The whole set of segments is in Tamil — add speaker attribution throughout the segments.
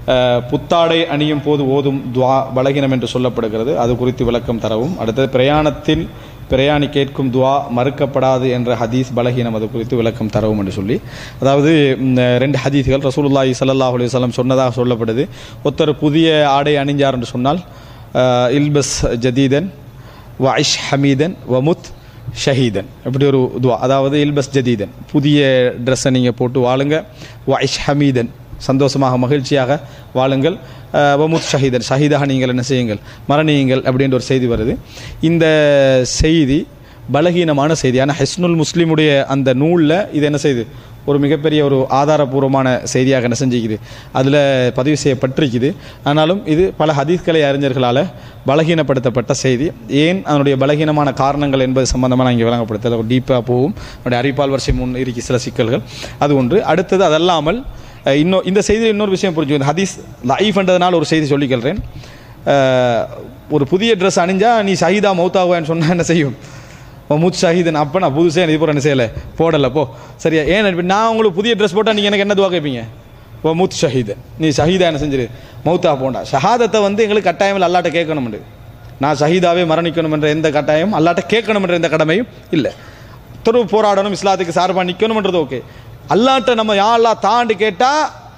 Speaker 1: அஹ், புத்தாடை அணியும் போது ஓதும் துவா பலகீனம் என்று சொல்லப்படுகிறது அது குறித்து விளக்கம் தரவும் அடுத்தது பிரயாணத்தில் பிரயாணி கேட்கும் துவா மறுக்கப்படாது என்ற ஹதீஸ் பலகீனம் அது குறித்து விளக்கம் தரவும் என்று சொல்லி அதாவது இந்த ரெண்டு ஹதீஸ்கள் ரசூலுல்லாஹி ஸல்லல்லாஹு அலைஹி வஸல்லம் சொன்னதாக சொல்லப்படுது ஒருத்தர் புதிய ஆடை அணிஞ்சார் என்று சொன்னால் அஹ், இல்பஸ் ஜதீதன் வ ஐஷ் ஹமீதன் வமுத் ஷஹீதன் இப்படி ஒரு துவா அதாவது இல்பஸ் ஜதீதன் புதிய ட்ரெஸ்ஸை நீங்கள் போட்டு வாழுங்க வ ஐஷ் ஹமீதன் சந்தோஷமாக மகிழ்ச்சியாக வாழுங்கள் அஹ், வமுத் ஷஹீதன் ஷஹீதாக நீங்கள் என்ன செய்யுங்கள் மரணியுங்கள் அப்படின்ற ஒரு செய்தி வருது இந்த செய்தி பலகீனமான செய்தி ஆனால் ஹெஸ்னுல் முஸ்லீமுடைய அந்த நூலில் இது என்ன செய்யுது ஒரு மிகப்பெரிய ஒரு ஆதாரபூர்வமான செய்தியாக என்ன செஞ்சுக்குது அதில் பதிவு செய்யப்பட்டிருக்குது ஆனாலும் இது பல ஹதீஸ்கலை அறிஞர்களால் பலகீனப்படுத்தப்பட்ட செய்தி ஏன் அதனுடைய பலகீனமான காரணங்கள் என்பது சம்பந்தமாக நான் இங்கே விளங்கப்படுத்தல டீப்பாக போகும் என்னுடைய அறிவிப்பால் வரிசை முன் இருக்கு சில சிக்கல்கள் அது ஒன்று அடுத்தது அதல்லாமல் அஹ், இன்னும் இந்த செய்தியில் இன்னொரு விஷயம் புரிஞ்சுக்கணும் ஹதீஸ் லைஃப்ன்றதுனால ஒரு செய்தி சொல்லிக்கிறேன் அஹ், ஒரு புதிய ட்ரெஸ் அணிஞ்சா நீ ஷஹீதா மௌத்தாகுவான்னு சொன்னா என்ன செய்யும் மூத் ஷஹீதன் அப்போ நான் புதுசாக இது என்ன செய்யலை போடலை போ சரியா ஏன் இப்ப நான் உங்களுக்கு புதிய ட்ரெஸ் போட்டால் நீங்கள் எனக்கு என்ன துவா கேட்பீங்க ஓ மூத் ஷஹீதன் நீ ஷஹீதா என்ன செஞ்சிரு மௌத்தா போண்டா ஷஹாதத்தை வந்து எங்களுக்கு கட்டாயம் அல்லாட்ட கேட்கணும்ண்டு நான் ஷஹீதாவே மரணிக்கணும் என்ற எந்த கட்டாயம் அல்லாட்ட கேட்கணும் என்ற எந்த கடமையும் இல்லை துறவு போராடணும் இஸ்லாத்துக்கு சார்பாக நிற்கணும்ன்றது ஓகே அல்லாட்ட நம்ம யா அல்லா தாண்டு கேட்டால்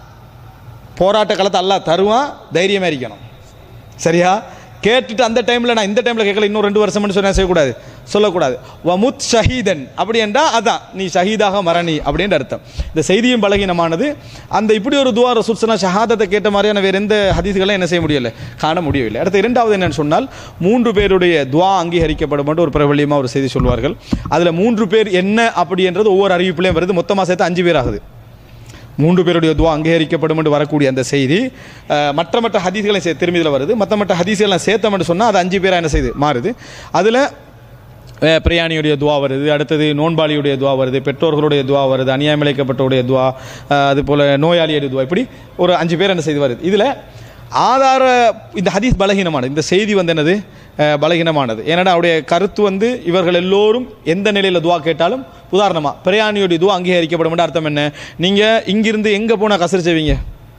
Speaker 1: போராட்ட காலத்தை அல்லாஹ் தருவான் தைரியமாக இருக்கணும் சரியா கேட்டுட்டு அந்த டைமில் நான் இந்த டைமில் கேட்கல இன்னும் ரெண்டு வருஷம்னு சொன்னா செய்யக்கூடாது சொல்லக்கூடாது வமுத் ஷஹீதன் அப்படி என்றா அதான் நீ ஷஹீதாக மரணி அப்படின்ற அர்த்தம் இந்த செய்தியும் பலகீனமானது அந்த இப்படி ஒரு துவா ரசூல்சனா ஷஹாதத்தை கேட்ட மாதிரியான வேறு எந்த ஹதீஸ்களும் என்ன செய்ய முடியல காண முடியவில்லை அடுத்து இரண்டாவது என்னன்னு சொன்னால் மூன்று பேருடைய துவா அங்கீகரிக்கப்படும் என்று ஒரு பிரபல்யமாக ஒரு செய்தி சொல்வார்கள் அதில் மூன்று பேர் என்ன அப்படின்றது ஒவ்வொரு அறிவிப்புலையும் வருது மொத்தமாக சேர்த்து அஞ்சு பேர் ஆகுது மூன்று பேருடைய துவா அங்கீகரிக்கப்படும் என்று வரக்கூடிய அந்த செய்தி அஹ், மற்ற மற்ற ஹதீஸ்களை சே திரும்பிதில் வருது மற்ற மற்ற ஹதீஸ்களை சேர்த்தோம் என்று சொன்னால் அது அஞ்சு பேராக என்ன செய்யுது மாறுது அதில் அஹ், பிரயாணியுடைய துவா வருது அடுத்தது நோன்பாளியுடைய துவா வருது பெற்றோர்களுடைய துவா வருது அநியாயமிழைக்கப்பட்டவுடைய துவா அஹ், அது போல் நோயாளியுடைய துவா இப்படி ஒரு அஞ்சு பேர் என்ன செய்து வருது இதில் ஆதார இந்த ஹதீஸ் பலகீனமானது இந்த செய்தி வந்து என்னது அஹ், பலகீனமானது ஏன்னா அவருடைய கருத்து வந்து இவர்கள் எல்லோரும் எந்த நிலையில் துவா கேட்டாலும் உதாரணமாக பிரயாணியுடைய துவா அங்கீகரிக்கப்படும் அர்த்தம் என்ன நீங்கள் இங்கிருந்து எங்கே போனால் கசர் செய்வீங்க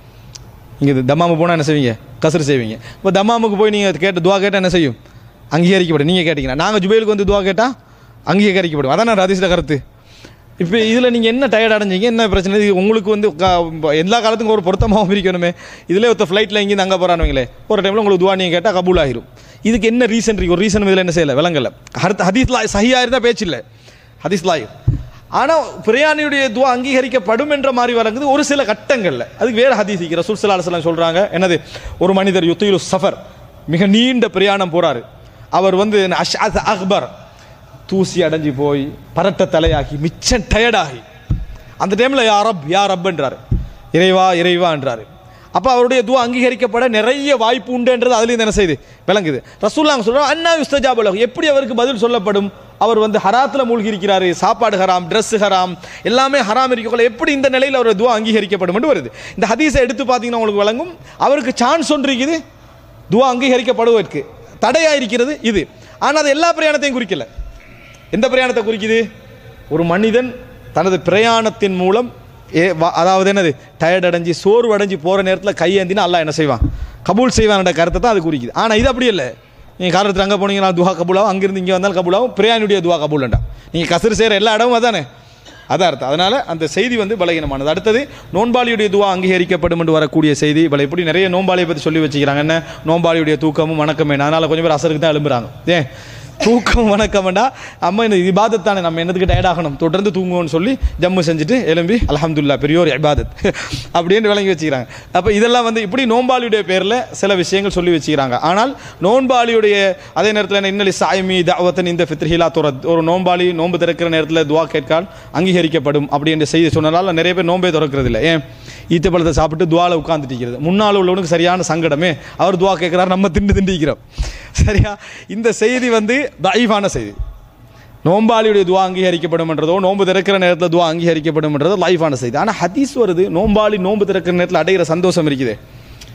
Speaker 1: இங்கே தம்மாமு போனால் என்ன செய்வீங்க கசர் செய்வீங்க இப்போ தம்மாமுக்கு போய் நீங்கள் கேட்ட துவா கேட்டால் என்ன செய்யும் அங்கீகரிக்கப்படும் நீங்கள் கேட்டிங்கன்னா நாங்கள் ஜுபைலுக்கு வந்து துவா கேட்டால் அங்கீகரிக்கப்படும் அதான் ரதீஷில் கருத்து இப்போ இதில் நீங்கள் என்ன டயர்ட் அடைஞ்சீங்க என்ன பிரச்சனை இது உங்களுக்கு வந்து க- எல்லா காலத்துக்கும் ஒரு பொருத்தமாகவும் இருக்கணுமே இதில் ஒருத்த ஃப்ளைட்டில் இங்கேருந்து அங்கே போகிறானுங்களே ஒரு டைமில் உங்களுக்கு துவா நீங்கள் கேட்டால் கபூல் ஆகிரும் இதுக்கு என்ன ரீசன் இருக்கு ஒரு ரீசன் இதில் என்ன செய்யலை விளங்கலை அடுத்த ஹதீஸ்லா சஹியாக இருந்தால் பேச்சு இல்லை ஹதீஸ்லாய் ஆனால் பிரயாணியுடைய துவா அங்கீகரிக்கப்படும் என்ற மாதிரி வரங்குது ஒரு சில கட்டங்களில் அதுக்கு வேறு ஹதீஸ் ரசூல் சல்லா அலுவலாம் சொல்கிறாங்க என்னது ஒரு மனிதர் யுத்தையுல் சஃபர் மிக நீண்ட பிரயாணம் போறாரு அவர் வந்து அஷ்அத் அக்பர் தூசி அடைஞ்சு போய் பரட்ட தலையாகி மிச்சம் டயர்டாகி அந்த டைமில் யா ரப் யா ரப்ன்றாரு இறைவா இறைவான்றாரு அப்போ அவருடைய துவா அங்கீகரிக்கப்பட நிறைய வாய்ப்பு உண்டுன்றது அதுலேயும் என்ன செய்யுது விளங்குது ரசூல்லாங்க சொல்கிறாங்க அண்ணா யுஸ்தஜாபுலகம் எப்படி அவருக்கு பதில் சொல்லப்படும் அவர் வந்து ஹராத்தில் மூழ்கி இருக்கிறாரு சாப்பாடு ஹராம் Dress ஹராம் எல்லாமே ஹராம் இருக்கக்குள்ள எப்படி இந்த நிலையில் அவர் துவா அங்கீகரிக்கப்படும் வருது இந்த ஹதீஸை எடுத்து பார்த்தீங்கன்னா உங்களுக்கு விளங்கும் அவருக்கு சான்ஸ் ஒன்று இருக்குது துவா அங்கீகரிக்கப்படுவதற்கு தடையா இருக்கிறது இது ஆனால் அது எல்லா பிரயாணத்தையும் குறிக்கல எந்த பிரயாணத்தை குறிக்குது ஒரு மனிதன் தனது பிரயாணத்தின் மூலம் ஏ வா- அதாவது என்னது டயர்ட் அடைஞ்சு சோர்வு அடைஞ்சு போகிற நேரத்தில் கையேந்தினா அல்லாஹ் என்ன செய்வான் கபூல் செய்வான்ன்ற கருத்தை தான் அது குறிக்குது ஆனால் இது அப்படி இல்லை நீங்கள் காலத்தில் அங்கே போனீங்கன்னா துவா கபூலாகும் அங்கிருந்து இங்கே வந்தாலும் கபூலாகும் பிரயாணியுடைய துவா கபூலண்டா நீங்கள் கசரு செய்கிற எல்லா இடமும் அதானே அதான் அர்த்தம் அதனால அந்த செய்தி வந்து பலகீனமானது அடுத்தது நோன்பாளியுடைய துவா அங்கீகரிக்கப்படும் என்று வரக்கூடிய செய்தி இவளை இப்படி நிறைய நோன்பாளியை பற்றி சொல்லி வச்சுக்கிறாங்க என்ன நோன்பாளியுடைய தூக்கமும் வணக்கமே அதனால கொஞ்சம் பேர் அசருக்கு தான் எழும்புறாங்க ஏன் தூக்கம் வணக்கம்டா அம்மா இந்த இபாதத் தானே நம்ம என்னதுக்கு டயர்ட் ஆகணும் தொடர்ந்து தூங்குவோம்னு சொல்லி ஜம்மு செஞ்சுட்டு எழும்பி அல்ஹம்துலில்லா பெரிய ஒரு இபாதத் அப்படின்னு விளங்கி வச்சுக்கிறாங்க அப்போ இதெல்லாம் வந்து இப்படி நோன்பாளியுடைய பேரில் சில விஷயங்கள் சொல்லி வச்சுக்கிறாங்க ஆனால் நோன்பாளியுடைய அதே நேரத்தில் என்ன இன்னலி சாயமி தாவத்தன் இந்த ஃபித்ரிஹிலா துரத் ஒரு நோன்பாளி நோன்பு திறக்கிற நேரத்தில் துவா கேட்கால் அங்கீகரிக்கப்படும் அப்படி என்ற செய்தி சொன்னதால் நிறைய பேர் நோன்பே திறக்கிறது இல்லை ஏன் ஈத்த பழத்தை சாப்பிட்டு துவால உட்காந்துட்டு இருக்கிறது முன்னால் உள்ளவனுக்கு சரியான சங்கடமே அவர் துவா கேட்குறாரு நம்ம திண்டு திண்டிக்கிறோம் சரியா இந்த செய்தி வந்து தயவான செய்தி நோம்பாளியுடைய துவா அங்கீகரிக்கப்படும்ன்றதோ நோன்பு திறக்கிற நேரத்தில் துவா அங்கீகரிக்கப்படும்ன்றதோ லைஃபான செய்தி ஆனால் ஹதீஸ் வருது நோம்பாளி நோன்பு திறக்கிற நேரத்தில் அடைகிற சந்தோஷம் இருக்குது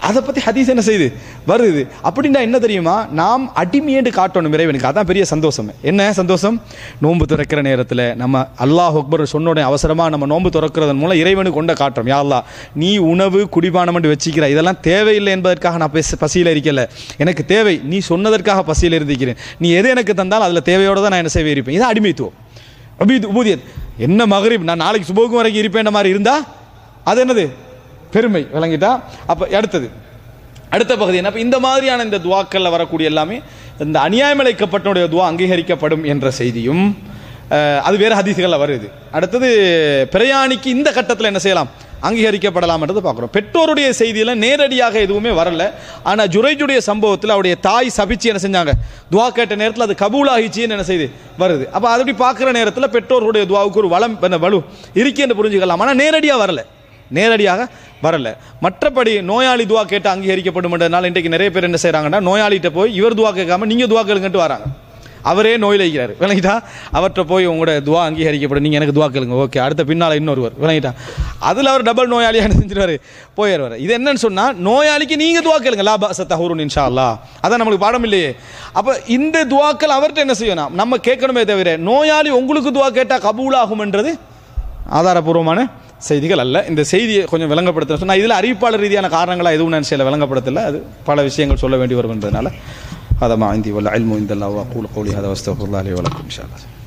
Speaker 1: அதை பற்றி ஹதீஸ் என்ன செய்யுது வருது அப்படின்னா என்ன தெரியுமா நாம் அடிமையேண்டு காட்டணும் இறைவனுக்கு அதான் பெரிய சந்தோஷம் என்ன சந்தோஷம் நோன்பு துறக்கிற நேரத்தில் நம்ம அல்லாஹ் அக்பர் சொன்ன உடனே அவசரமாக நம்ம நோன்பு துறக்கிறதன் மூலம் இறைவனுக்கு கொண்ட காட்டுறோம் யா அல்லாஹ் நீ உணவு குடிபானம் என்று வச்சிக்கிற இதெல்லாம் தேவையில்லை என்பதற்காக நான் பேச பசியில் இருக்கல எனக்கு தேவை நீ சொன்னதற்காக பசியில் இருந்திருக்கிறேன் நீ எது எனக்கு தந்தால் அதில் தேவையோடு தான் நான் என்ன செய்வே இருப்பேன் இதான் அடிமைத்துவம் அபீத் உபூதியத் என்ன மகரிப் நான் நாளைக்கு சுபோகம் வரைக்கும் இருப்பேன் மாதிரி இருந்தா அது என்னது பெருமை விளங்கிட்டா அப்ப அடுத்தது அடுத்த பகுதி என்ன அப்ப இந்த மாதிரியான இந்த துவாக்கள்ல வரக்கூடிய எல்லாமே இந்த அநியாயம் இழைக்கப்பட்டனுடைய துவா அங்கீகரிக்கப்படும் என்ற செய்தியும் அஹ், அது வேற ஹதீசுகளில் வருது அடுத்தது பிரயாணிக்கு இந்த கட்டத்தில் என்ன செய்யலாம் அங்கீகரிக்கப்படலாம்ன்றது பார்க்குறோம் பெற்றோருடைய செய்தியில் நேரடியாக எதுவுமே வரல ஆனால் ஜுரைஜுடைய சம்பவத்தில் அவருடைய தாய் சபிச்சு என்ன செஞ்சாங்க துவா கேட்ட நேரத்தில் அது கபூலாகிச்சின்னு என்ன செய்யுது வருது அப்போ அப்படி பார்க்குற நேரத்தில் பெற்றோருடைய துவாவுக்கு ஒரு வளம் என்ன வலு இருக்குன்னு புரிஞ்சுக்கலாம் ஆனால் நேரடியாக வரல நேரடியாக வரல மற்றபடி நோயாளி துவா கேட்டு அங்கீகரிக்கப்படும்ன்றதுனால இன்றைக்கு நிறைய பேர் என்ன செய்கிறாங்கன்னா நோயாளிகிட்ட போய் இவர் துவா கேட்காம நீங்கள் துவா கேளுங்கன்ட்டு வராங்க அவரே நோயில் இருக்கிறார் விளங்கிட்டா அவர்கிட்ட போய் உங்களோட துவா அங்கீகரிக்கப்படும் நீங்கள் எனக்கு துவா கேளுங்க ஓகே அடுத்த பின்னால் இன்னொருவர் விளங்கிட்டா அதில் அவர் டபுள் நோயாளியாக என்ன செஞ்சிருவாரு போயிடுவார் இது என்னன்னு சொன்னால் நோயாளிக்கு நீங்கள் துவா கேளுங்க லா பாச தஹூருன் இன்ஷா அல்லா அதான் நம்மளுக்கு பாடம் இல்லையே அப்போ இந்த துவாக்கள் அவர்கிட்ட என்ன செய்யணும் நம்ம கேட்கணுமே தவிர நோயாளி உங்களுக்கு துவா கேட்டால் கபூலாகும்ன்றது ஆதாரபூர்வமான செய்திகள் அல்ல இந்த செய்தியை கொஞ்சம் விளங்கப்படுத்த சொன்னால் இதில் அறிவிப்பாளர் ரீதியான காரணங்களாக எதுவும் நான் சில விளங்கப்படுத்தல அது பல விஷயங்கள் சொல்ல வேண்டி வரும்ன்றதுனால هذا ما عندي والعلم عند الله واقول قولي هذا واستغفر الله لي ولكم ان شاء الله